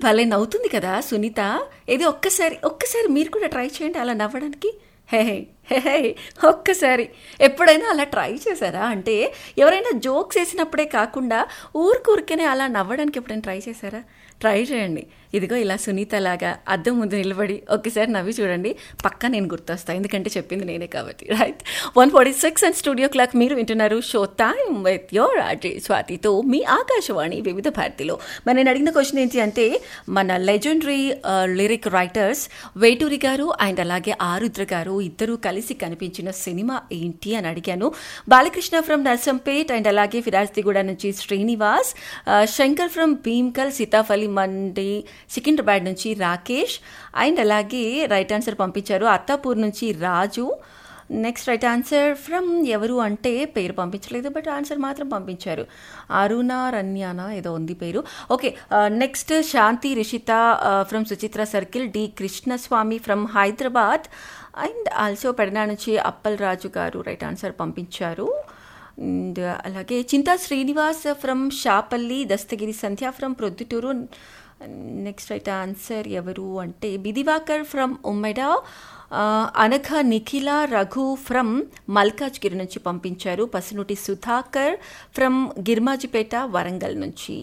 భలే నవ్వుతుంది కదా సునీత ఇది ఒక్కసారి ఒక్కసారి మీరు కూడా ట్రై చేయండి అలా నవ్వడానికి హే హే హే హే ఒక్కసారి ఎప్పుడైనా అలా ట్రై చేశారా అంటే ఎవరైనా జోక్స్ వేసినప్పుడే కాకుండా ఊరికూరికనే అలా నవ్వడానికి ఎప్పుడైనా ట్రై చేశారా ట్రై చేయండి ఇదిగో ఇలా సునీత లాగా అద్దం ముందు నిలబడి ఒక్కసారి నవ్వి చూడండి పక్కా నేను గుర్తొస్తా ఎందుకంటే చెప్పింది నేనే కాబట్టి right one forty six and studio clock మీరు వింటున్నారు show time with your Ajay స్వాతితో మీ ఆకాశవాణి వివిధ భారతిలో మరి నేను అడిగిన క్వశ్చన్ ఏంటి అంటే మన లెజెండరీ లిరిక్ రైటర్స్ వేటూరి గారు అండ్ అలాగే ఆరుద్ర గారు ఇద్దరు కలిసి కనిపించిన సినిమా ఏంటి అని అడిగాను బాలకృష్ణ ఫ్రమ్ నర్సంపేట్ అండ్ అలాగే ఫిరాజ్దిగూడ నుంచి శ్రీనివాస్ ఆ, శంకర్ ఫ్రమ్ భీమ్కల్ సీతాఫలి మండి సికింద్రాబాద్ నుంచి రాకేష్ అండ్ అలాగే రైట్ ఆన్సర్ పంపించారు అత్తాపూర్ నుంచి Raju next right answer from ఎవరు అంటే పేరు పంపించలేదు బట్ ఆన్సర్ మాత్రం పంపించారు అరుణ రన్యానా ఏదో ఉంది పేరు okay next Shanti Rishitha from Suchitra circle D Krishnaswamy from Hyderabad and also Pedana నుంచి అప్పల్ రాజు గారు రైట్ ఆన్సర్ పంపించారు అండ్ అలాగే Chinta Srinivas from Shapalli Dastagiri Sandhya from Proddatur next right answer ఎవరు అంటే బిదివాకర్ ఫ్రమ్ ఉమ్మెడా ఆ, అనఘ నిఖిల రఘు ఫ్రమ్ మల్కాజ్గిరి నుంచి పంపించారు పసునుటి సుధాకర్ ఫ్రమ్ గిర్మాజిపేట వరంగల్ నుంచి